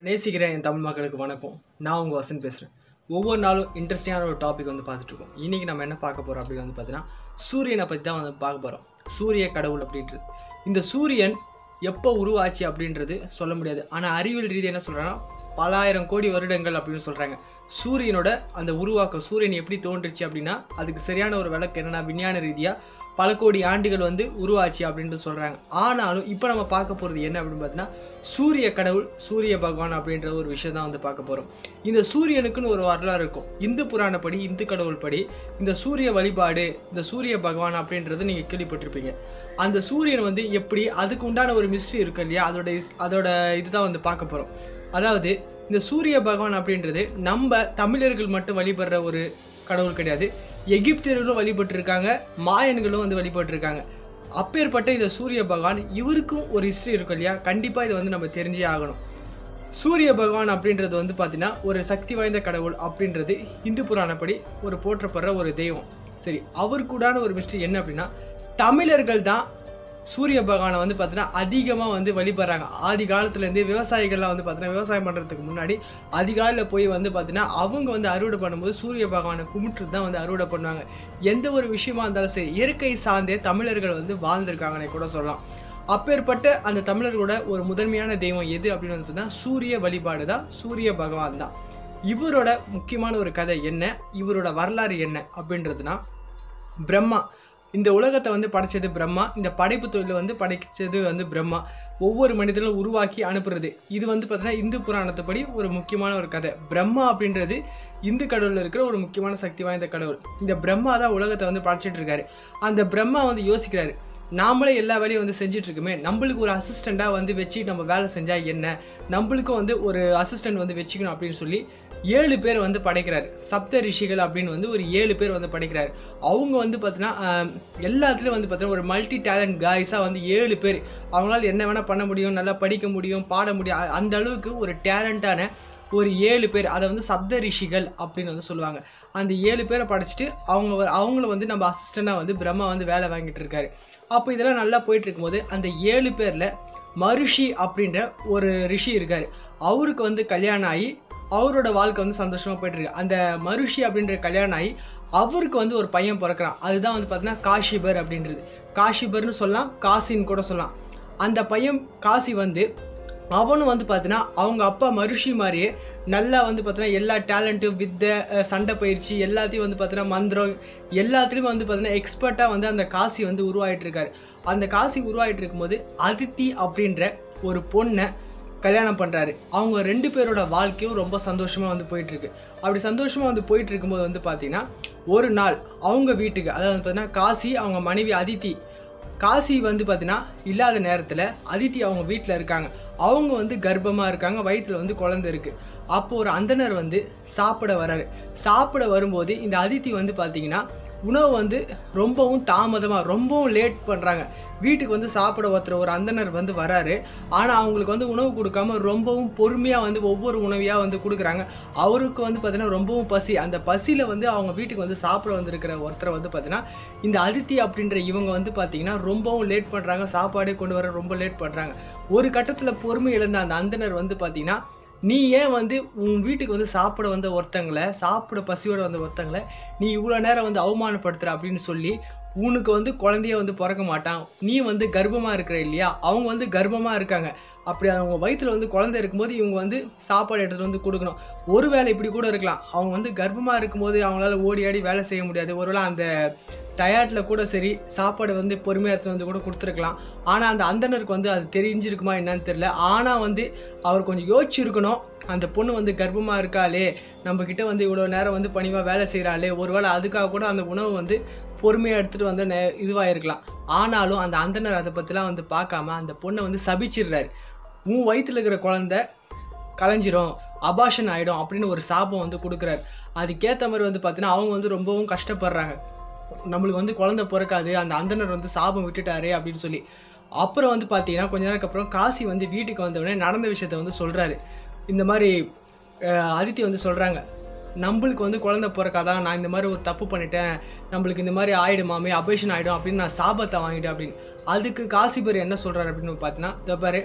நேசிக்கிற என் தமிழ் மக்களுக்கு வணக்கம் நான் உங்கள் வசந்த் பேசுகிறேன் ஒவ்வொரு நாளும் இன்ட்ரெஸ்டிங்கான ஒரு டாபிக் வந்து பார்த்துட்டு இருக்கோம் இன்றைக்கி நம்ம என்ன பார்க்க போகிறோம் அப்படின்னு வந்து பார்த்தீங்கன்னா சூரியனை பற்றி தான் வந்து பார்க்க போகிறோம் சூரிய கடவுள் அப்படின்றது இந்த சூரியன் எப்போ உருவாச்சு அப்படின்றது சொல்ல முடியாது ஆனால் அறிவியல் ரீதி என்ன சொல்கிறாங்கன்னா பலாயிரம் கோடி வருடங்கள் அப்படின்னு சொல்கிறாங்க சூரியனோட அந்த உருவாக்கம் சூரியன் எப்படி தோன்றுச்சு அப்படின்னா அதுக்கு சரியான ஒரு விளக்கு என்னன்னா விஞ்ஞான ரீதியாக பல கோடி ஆண்டுகள் வந்து உருவாச்சு அப்படின்ட்டு சொல்கிறாங்க ஆனாலும் இப்போ நம்ம பார்க்க போகிறது என்ன அப்படின்னு பார்த்தீங்கன்னா சூரிய கடவுள் சூரிய பகவான் அப்படின்ற ஒரு விஷயம் தான் வந்து பார்க்க போகிறோம் இந்த சூரியனுக்குன்னு ஒரு வரலாறு இருக்கும் இந்து புராணப்படி இந்து கடவுள் படி இந்த சூரிய வழிபாடு இந்த சூரிய பகவான் அப்படின்றது நீங்கள் கேள்விப்பட்டிருப்பீங்க அந்த சூரியன் வந்து எப்படி அதுக்கு உண்டான ஒரு மிஸ்ட்ரி இருக்கு இல்லையா அதோட இஸ்- அதோட இதுதான் வந்து பார்க்க போகிறோம் அதாவது இந்த சூரிய பகவான் அப்படின்றது நம்ம தமிழர்கள் மட்டும் வழிபடுற ஒரு கடவுள் கிடையாது எகிப்தியர்களும் வழிபட்டிருக்காங்க மாயன்களும் வந்து வழிபட்டிருக்காங்க அப்பேற்பட்ட இந்த சூரிய பகவான் இவருக்கும் ஒரு ஹிஸ்ட்ரி இருக்கும் இல்லையா கண்டிப்பாக இதை வந்து நம்ம தெரிஞ்சே ஆகணும் சூரிய பகவான் அப்படின்றது வந்து பார்த்தீங்கன்னா ஒரு சக்தி வாய்ந்த கடவுள் அப்படின்றது இந்து புராணப்படி ஒரு போற்றப்படுற ஒரு தெய்வம் சரி அவருக்குடான ஒரு மிஸ்ட்ரி என்ன அப்படின்னா தமிழர்கள் தான் சூரிய பகவானை வந்து பார்த்தீங்கன்னா அதிகமாக வந்து வழிபடுறாங்க ஆதி காலத்துலேருந்து விவசாயிகள்லாம் வந்து பார்த்தீங்கன்னா விவசாயம் பண்ணுறதுக்கு முன்னாடி அதிகாலையில் போய் வந்து பார்த்தீங்கன்னா அவங்க வந்து அறுவடை பண்ணும்போது சூரிய பகவானை கும்பிட்டு தான் வந்து அறுவடை பண்ணுவாங்க எந்த ஒரு விஷயமா இருந்தாலும் சரி இயற்கை சார்ந்தே தமிழர்கள் வந்து வாழ்ந்திருக்காங்கன்னே கூட சொல்லலாம் அப்பேற்பட்ட அந்த தமிழர்களோட ஒரு முதன்மையான தெய்வம் எது அப்படின்னு வந்து பார்த்தீங்கன்னா சூரிய வழிபாடு தான் சூரிய பகவான் தான் இவரோட முக்கியமான ஒரு கதை என்ன இவரோட வரலாறு என்ன அப்படின்றதுனா பிரம்மா இந்த உலகத்தை வந்து படைச்சது பிரம்மா இந்த படைப்பு தொழிலை வந்து படைச்சது வந்து பிரம்மா ஒவ்வொரு மனிதனும் உருவாக்கி அனுப்புறது இது வந்து பார்த்தீங்கன்னா இந்து புராணத்துப்படி ஒரு முக்கியமான ஒரு கதை பிரம்மா அப்படின்றது இந்து கடவுளில் இருக்கிற ஒரு முக்கியமான சக்தி வாய்ந்த கடவுள் இந்த பிரம்மா தான் உலகத்தை வந்து படைச்சிட்டு இருக்காரு அந்த பிரம்மா வந்து யோசிக்கிறாரு நாமளே எல்லா வேலையும் வந்து செஞ்சுட்டு இருக்குமே நம்மளுக்கு ஒரு அசிஸ்டண்ட்டாக வந்து வச்சு நம்ம வேலை செஞ்சால் என்ன நம்மளுக்கும் வந்து ஒரு அசிஸ்டன்ட் வந்து வச்சுக்கணும் அப்படின்னு சொல்லி ஏழு பேர் வந்து படைக்கிறாரு சப்த ரிஷிகள் அப்படின்னு வந்து ஒரு ஏழு பேர் வந்து படைக்கிறாரு அவங்க வந்து பார்த்தீங்கன்னா ஆஹ், எல்லாத்துலேயும் வந்து பார்த்தீங்கன்னா ஒரு மல்டி டேலண்ட் காய்ஸாக வந்து ஏழு பேர் அவங்களால என்ன வேணால் பண்ண முடியும் நல்லா படிக்க முடியும் பாட முடியும் அ- அந்த அளவுக்கு ஒரு டேலண்டான ஒரு ஏழு பேர் அதை வந்து சப்த ரிஷிகள் அப்படின்னு வந்து சொல்லுவாங்க அந்த ஏழு பேரை படிச்சுட்டு அவங்க வ- அவங்கள வந்து நம்ம அசிஸ்டண்டாக வந்து பிரம்மா வந்து வேலை வாங்கிட்டு இருக்காரு அப்போ இதெல்லாம் நல்லா போயிட்டு இருக்கும்போது அந்த ஏழு பேரில் மருஷி அப்படின்ற ஒரு ரிஷி இருக்காரு அவருக்கு வந்து கல்யாணம் ஆகி அவரோட வாழ்க்கை வந்து சந்தோஷமாக போயிட்டு இருக்கு அந்த மருஷி அப்படின்ற கல்யாணம் ஆகி அவருக்கு வந்து ஒரு பையன் பிறக்கிறான் அதுதான் வந்து பார்த்தீங்கன்னா காஷிபர் அப்படின்றது காஷிபர்னு சொல்லலாம் காசின்னு கூட சொல்லலாம் அந்த பையன் காசி வந்து அவனும் வந்து பார்த்தீங்கன்னா அவங்க அப்பா மருஷி மாதிரியே நல்லா வந்து பார்த்தீங்கன்னா எல்லா டேலண்ட்டு வித்தை அஹ், சண்டை பயிற்சி எல்லாத்தையும் வந்து பார்த்தீங்கன்னா மந்திரம் எல்லாத்துலேயும் வந்து பார்த்தீங்கன்னா எக்ஸ்பர்ட்டாக வந்து அந்த காசி வந்து உருவாயிட்டு இருக்காரு அந்த காசி உருவாயிட்டு இருக்கும்போது அதித்தி அப்படின்ற ஒரு பொண்ணை கல்யாணம் பண்ணுறாரு அவங்க ரெண்டு பேரோட வாழ்க்கையும் ரொம்ப சந்தோஷமாக வந்து போயிட்டு இருக்கு அப்படி சந்தோஷமாக வந்து போயிட்டு இருக்கும்போது வந்து பார்த்தீங்கன்னா ஒரு நாள் அவங்க வீட்டுக்கு அதாவது வந்து பார்த்தீங்கன்னா காசி அவங்க மனைவி அதித்தி காசி வந்து பார்த்தீங்கன்னா இல்லாத நேரத்தில் அதித்தி அவங்க வீட்டில் இருக்காங்க அவங்க வந்து கர்ப்பமாக இருக்காங்க வயிற்றுல வந்து குழந்தை இருக்குது அப்போ ஒரு அந்தனர் வந்து சாப்பிட வராரு சாப்பிட வரும்போது இந்த அதித்தி வந்து பார்த்தீங்கன்னா உணவு வந்து ரொம்பவும் தாமதமாக ரொம்பவும் லேட் பண்ணுறாங்க வீட்டுக்கு வந்து சாப்பிட ஒருத்தர் ஒரு அந்தனர் வந்து வராரு ஆனால் அவங்களுக்கு வந்து உணவு கொடுக்காம ரொம்பவும் பொறுமையாக வந்து ஒவ்வொரு உணவையாக வந்து கொடுக்குறாங்க அவருக்கு வந்து பார்த்தீங்கன்னா ரொம்பவும் பசி அந்த பசியில் வந்து அவங்க வீட்டுக்கு வந்து சாப்பிட வந்திருக்கிற ஒருத்தரை வந்து பார்த்தீங்கன்னா இந்த அதித்தி அப்படின்ற இவங்க வந்து பார்த்தீங்கன்னா ரொம்பவும் லேட் பண்ணுறாங்க சாப்பாடே கொண்டு வர ரொம்ப லேட் பண்ணுறாங்க ஒரு கட்டத்தில் பொறுமை இழந்த அந்த அந்தனர் வந்து பார்த்தீங்கன்னா நீ ஏன் வந்து உன் வீட்டுக்கு வந்து சாப்பிட வந்த ஒருத்தங்களை சாப்பிட பசியோட வந்த ஒருத்தங்களை நீ இவ்வளோ நேரம் வந்து அவமானப்படுத்துற அப்படின்னு சொல்லி உனக்கு வந்து குழந்தைய வந்து பிறக்க மாட்டான் நீ வந்து கர்ப்பமாக இருக்கிற இல்லையா அவங்க வந்து கர்ப்பமாக இருக்காங்க அப்படி அவங்க வயித்துல வந்து குழந்தை இருக்கும்போது இவங்க வந்து சாப்பாடு எடுத்துகிட்டு வந்து கொடுக்கணும் ஒருவேளை இப்படி கூட இருக்கலாம் அவங்க வந்து கர்ப்பமாக இருக்கும்போது அவங்களால ஓடி ஆடி வேலை செய்ய முடியாது ஒருவேளை அந்த டயர்டில் கூட சரி சாப்பாடு வந்து பொறுமையாக எடுத்துட்டு வந்து கூட கொடுத்துருக்கலாம் ஆனால் அந்த அந்தனருக்கு வந்து அது தெரிஞ்சிருக்குமா என்னன்னு தெரியல ஆனால் வந்து அவர் கொஞ்சம் யோசிச்சிருக்கணும் அந்த பொண்ணு வந்து கர்ப்பமாக இருக்காளே நம்ம கிட்ட வந்து இவ்வளோ நேரம் வந்து பணிவாக வேலை செய்கிறாளே ஒருவேளை அதுக்காக கூட அந்த உணவு வந்து பொறுமையாக எடுத்துகிட்டு வந்து நெ- இதுவாயிருக்கலாம் ஆனாலும் அந்த அந்தனர் அதை பற்றிலாம் வந்து பார்க்காம அந்த பொண்ணை வந்து சபிச்சிடுறாரு உன் வயித்துல இருக்கிற குழந்தை கலைஞ்சிரும் அபாஷன் ஆகிடும் அப்படின்னு ஒரு சாபம் வந்து கொடுக்குறாரு அதுக்கேற்ற மாதிரி வந்து பார்த்தீங்கன்னா அவங்க வந்து ரொம்பவும் கஷ்டப்படுறாங்க நம்மளுக்கு வந்து குழந்தை பிறக்காது அந்த அந்தனர் வந்து சாபம் விட்டுட்டாரே அப்படின்னு சொல்லி அப்புறம் வந்து பார்த்தீங்கன்னா கொஞ்ச நேரத்துக்கு அப்புறம் காசி வந்து வீட்டுக்கு வந்தவுடனே நடந்த விஷயத்த வந்து சொல்கிறாரு இந்த மாதிரி அஹ், அதித்தி வந்து சொல்கிறாங்க நம்மளுக்கு வந்து குழந்தை பிறக்காதான் நான் இந்த மாதிரி ஒரு தப்பு பண்ணிட்டேன் நம்மளுக்கு இந்த மாதிரி ஆயிடுமாமே அபேஷன் ஆகிடும் அப்படின்னு நான் சாபத்தை வாங்கிட்டேன் அப்படின்னு அதுக்கு காசிபர் என்ன சொல்கிறாரு அப்படின்னு பார்த்தீங்கன்னா இதோ பாரு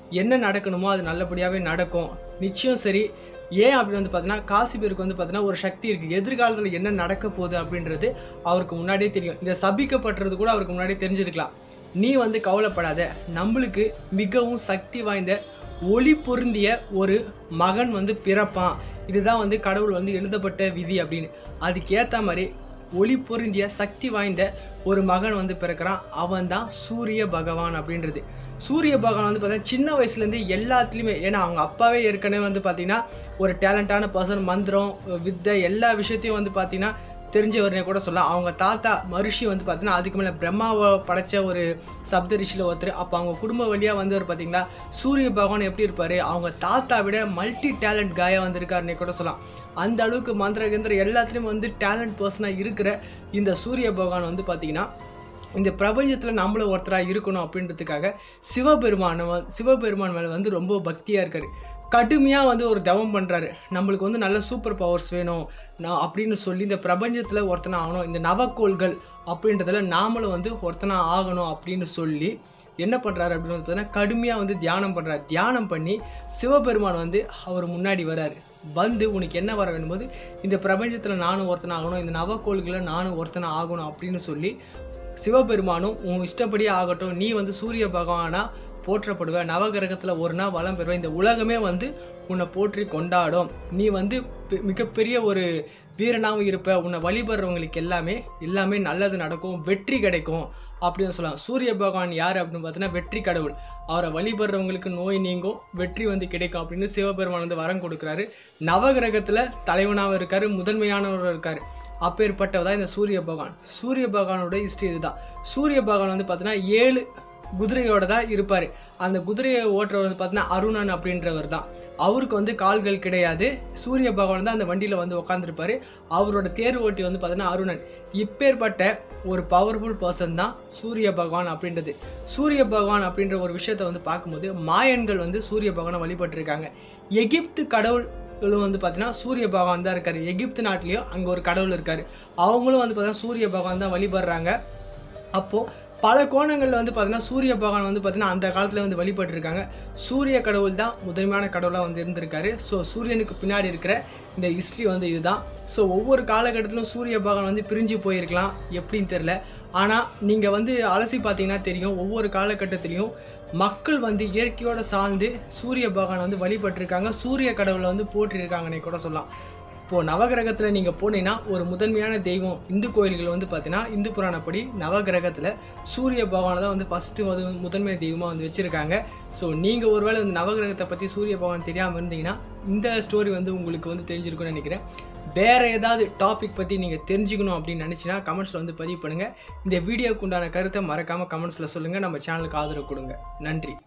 என்ன நடக்கணுமோ அது நல்லபடியாகவே நடக்கும் நிச்சயம் சரி ஏன் அப்படின்னு வந்து பார்த்தீங்கன்னா காசி பேருக்கு வந்து பார்த்தீங்கன்னா ஒரு சக்தி இருக்குது எதிர்காலத்தில் என்ன நடக்க போகுது அப்படின்றது அவருக்கு முன்னாடியே தெரியும் இந்த சபிக்கப்பட்டுறது கூட அவருக்கு முன்னாடியே தெரிஞ்சிருக்கலாம் நீ வந்து கவலைப்படாத நம்மளுக்கு மிகவும் சக்தி வாய்ந்த ஒளி பொருந்திய ஒரு மகன் வந்து பிறப்பான் இதுதான் வந்து கடவுள் வந்து எழுதப்பட்ட விதி அப்படின்னு அதுக்கு ஏற்ற மாதிரி ஒளி பொருந்திய சக்தி வாய்ந்த ஒரு மகன் வந்து பிறக்கிறான் அவன் தான் சூரிய பகவான் அப்படின்றது சூரிய பகவான் வந்து பார்த்தீங்கன்னா சின்ன வயசுலேருந்து எல்லாத்துலேயுமே ஏன்னா அவங்க அப்பாவே ஏற்கனவே வந்து பார்த்தீங்கன்னா ஒரு டேலண்டான பர்சன் மந்திரம் வித்தை எல்லா விஷயத்தையும் வந்து பார்த்தீங்கன்னா தெரிஞ்சவர்னே கூட சொல்லலாம் அவங்க தாத்தா மருஷி வந்து பார்த்தீங்கன்னா அதுக்கு மேலே பிரம்மாவை படைச்ச ஒரு சப்த ரிஷியில் ஒருத்தர் அப்போ அவங்க குடும்ப வழியாக வந்தவர் பார்த்தீங்களா சூரிய பகவான் எப்படி இருப்பார் அவங்க தாத்தா விட மல்டி டேலண்ட் காயா வந்திருக்காருன்னே கூட சொல்லலாம் அந்த அளவுக்கு மந்திர கந்திர எல்லாத்துலேயும் வந்து டேலண்ட் பர்சனாக இருக்கிற இந்த சூரிய பகவான் வந்து பார்த்தீங்கன்னா இந்த பிரபஞ்சத்தில் நம்மளும் ஒருத்தராக இருக்கணும் அப்படின்றதுக்காக சிவபெருமான சிவபெருமான் மேலே வந்து ரொம்ப பக்தியாக இருக்கார் கடுமையாக வந்து ஒரு தவம் பண்ணுறாரு நம்மளுக்கு வந்து நல்ல சூப்பர் பவர்ஸ் வேணும் நான் அப்படின்னு சொல்லி இந்த பிரபஞ்சத்தில் ஒருத்தனை ஆகணும் இந்த நவக்கோள்கள் அப்படின்றதுல நாமளும் வந்து ஒருத்தனா ஆகணும் அப்படின்னு சொல்லி என்ன பண்ணுறாரு அப்படின்னு வந்து பார்த்தீங்கன்னா கடுமையாக வந்து தியானம் பண்ணுறாரு தியானம் பண்ணி சிவபெருமான் வந்து அவர் முன்னாடி வராரு வந்து உனக்கு என்ன வர வேணும்போது இந்த பிரபஞ்சத்தில் நானும் ஒருத்தனை ஆகணும் இந்த நவக்கோள்களில் நானும் ஒருத்தனை ஆகணும் அப்படின்னு சொல்லி சிவபெருமானும் உன் இஷ்டப்படியே ஆகட்டும் நீ வந்து சூரிய பகவானா போற்றப்படுவ நவகிரகத்தில் ஒரு நாள் வளம் பெறுவ இந்த உலகமே வந்து உன்னை போற்றி கொண்டாடும் நீ வந்து பெ- மிகப்பெரிய ஒரு வீரனாகவும் இருப்ப உன்னை வழிபடுறவங்களுக்கு எல்லாமே எல்லாமே நல்லது நடக்கும் வெற்றி கிடைக்கும் அப்படின்னு சொல்லலாம் சூரிய பகவான் யார் அப்படின்னு பார்த்தீங்கன்னா வெற்றி கடவுள் அவரை வழிபடுறவங்களுக்கு நோய் நீங்கும் வெற்றி வந்து கிடைக்கும் அப்படின்னு சிவபெருமான் வந்து வரம் கொடுக்குறாரு நவகிரகத்தில் தலைவனாகவும் இருக்காரு முதன்மையானவரும் இருக்காரு அப்பேற்பட்டவர் தான் இந்த சூரிய பகவான் சூரிய பகவானோட ஹிஸ்ட்ரி இதுதான் சூரிய பகவான் வந்து பார்த்தீங்கன்னா ஏழு குதிரையோட தான் இருப்பார் அந்த குதிரையை ஓட்டுறவர் வந்து பார்த்தீங்கன்னா அருணன் அப்படின்றவர் தான் அவருக்கு வந்து கால்கள் கிடையாது சூரிய பகவான் தான் அந்த வண்டியில் வந்து உட்காந்துருப்பாரு அவரோட தேர் ஓட்டி வந்து பார்த்தீங்கன்னா அருணன் இப்பேற்பட்ட ஒரு பவர்ஃபுல் பர்சன் தான் சூரிய பகவான் அப்படின்றது சூரிய பகவான் அப்படின்ற ஒரு விஷயத்தை வந்து பார்க்கும்போது மாயன்கள் வந்து சூரிய பகவானை வழிபட்டிருக்காங்க எகிப்து கடவுள்களும் வந்து பார்த்தீங்கன்னா சூரிய பகவான் தான் இருக்காரு எகிப்து நாட்டிலையும் அங்கே ஒரு கடவுள் இருக்காரு அவங்களும் வந்து பார்த்தீங்கன்னா சூரிய பகவான் தான் வழிபடுறாங்க அப்போது பல கோணங்களில் வந்து பார்த்தீங்கன்னா சூரிய பகவான் வந்து பார்த்தீங்கன்னா அந்த காலத்தில் வந்து வழிபட்டிருக்காங்க சூரிய கடவுள் தான் முதன்மையான கடவுளாக வந்து இருந்திருக்காரு ஸோ சூரியனுக்கு பின்னாடி இருக்கிற இந்த ஹிஸ்ட்ரி வந்து இதுதான் ஸோ ஒவ்வொரு காலகட்டத்திலும் சூரிய பகவான் வந்து பிரிஞ்சு போயிருக்கலாம் எப்படின்னு தெரில ஆனால் நீங்கள் வந்து அலசி பார்த்தீங்கன்னா தெரியும் ஒவ்வொரு காலகட்டத்திலையும் மக்கள் வந்து இயற்கையோட சார்ந்து சூரிய பகவான் வந்து வழிபட்டிருக்காங்க சூரிய கடவுளை வந்து போற்றிருக்காங்கன்னே கூட சொல்லலாம் இப்போது நவகிரகத்தில் நீங்கள் போனீங்கன்னா ஒரு முதன்மையான தெய்வம் இந்து கோயில்கள் வந்து பார்த்தீங்கன்னா இந்து புராணப்படி நவகிரகத்தில் சூரிய பகவானை தான் வந்து ஃபஸ்ட்டு வந்து முதன்மை தெய்வமாக வந்து வச்சுருக்காங்க ஸோ நீங்கள் ஒருவேளை இந்த நவகிரகத்தை பற்றி சூரிய பகவான் தெரியாமல் இருந்தீங்கன்னா இந்த ஸ்டோரி வந்து உங்களுக்கு வந்து தெரிஞ்சிருக்கும்னு நினைக்கிறேன் வேறு ஏதாவது டாபிக் பற்றி நீங்கள் தெரிஞ்சுக்கணும் அப்படின்னு நினச்சினா கமெண்ட்ஸில் வந்து பதிவு பண்ணுங்கள் இந்த வீடியோக்கு உண்டான கருத்தை மறக்காமல் கமெண்ட்ஸில் சொல்லுங்கள் நம்ம சேனலுக்கு ஆதரவு கொடுங்க நன்றி